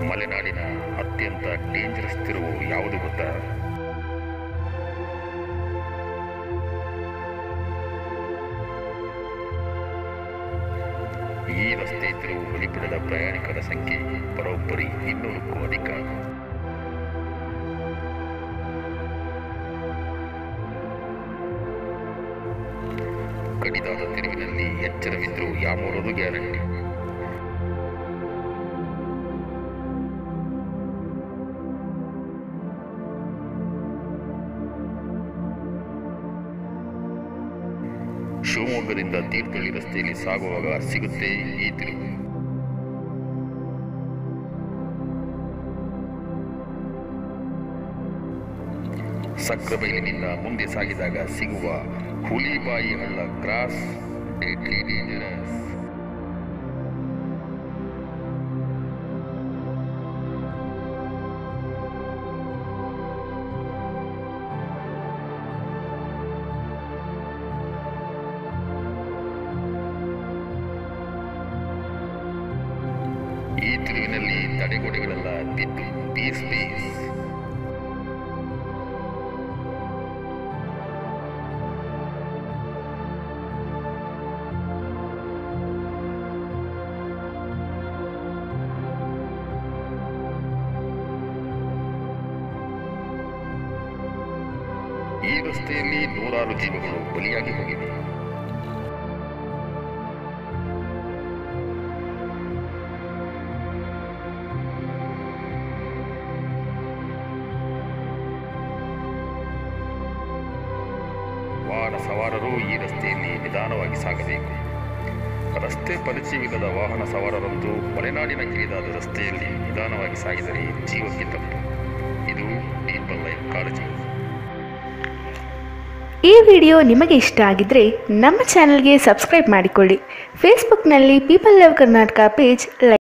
ಮಲೆನಾಡಿನ ಅತ್ಯಂತ ಡೇಂಜರಸ್ ತಿರುವು ಯಾವುದು ಗೊತ್ತಾ ಈ ರಸ್ತೆ ತಿರುವು ಬಲಿಪಡೆದ ಪ್ರಯಾಣಿಕರ ಸಂಖ್ಯೆ ಬರೋಬ್ಬರಿ ಇನ್ನೂರಕ್ಕೂ ಅಧಿಕ ಕಡಿದಾದ ತಿರುವಿನಲ್ಲಿ ಎಚ್ಚರವಿದ್ರೂ ಯಾಮೂರದು ಗ್ಯಾರಂಟಿ ಶಿವಮೊಗ್ಗದಿಂದ ತೀರ್ಥಹಳ್ಳಿ ರಸ್ತೆಯಲ್ಲಿ ಸಾಗುವಾಗ ಸಿಗುತ್ತೆ ಈ ತಿರುವು ಸಕ್ರಬೈಲಿನಿಂದ ಮುಂದೆ ಸಾಗಿದಾಗ ಸಿಗುವ ಹುಲಿಬಾಯಿ ಹಳ್ಳ ಕ್ರಾಸ್ ಡೆಡ್ಲಿ ಡೇಂಜರಸ್ ಈ ತಿರುವಿನಲ್ಲಿ ತಡೆಗೋಡೆಗಳೆಲ್ಲ ಬಿದ್ದು ಪೀಸ್ ಪೀಸ್ ಈ ರಸ್ತೆಯಲ್ಲಿ ನೂರಾರು ಜೀವಗಳು ಬಲಿಯಾಗಿ ಹೋಗಿವೆ ವಾಹನ ಸವಾರರು ಈ ರಸ್ತೆಯಲ್ಲಿ ನಿಧಾನವಾಗಿ ಸಾಗಬೇಕು ರಸ್ತೆ ಪರಿಚಯವಿಲ್ಲದ ವಾಹನ ಸವಾರರಂತೂ ಮಲೆನಾಡಿನ ಕಿರಿದಾದ ರಸ್ತೆಯಲ್ಲಿ ನಿಧಾನವಾಗಿ ಸಾಗಿದರೆ ಜೀವಕ್ಕೆ ತಪ್ಪು ಇದು ಡೀಪಲ್ ಲೈಫ್ ಕಾಳಜಿ ಈ ವಿಡಿಯೋ ನಿಮಗೆ ಇಷ್ಟ ಆಗಿದ್ರೆ ನಮ್ಮ ಚಾನಲ್ಗೆ ಸಬ್ಸ್ಕ್ರೈಬ್ ಮಾಡಿಕೊಳ್ಳಿ ಫೇಸ್ಬುಕ್ನಲ್ಲಿ people love Karnataka page like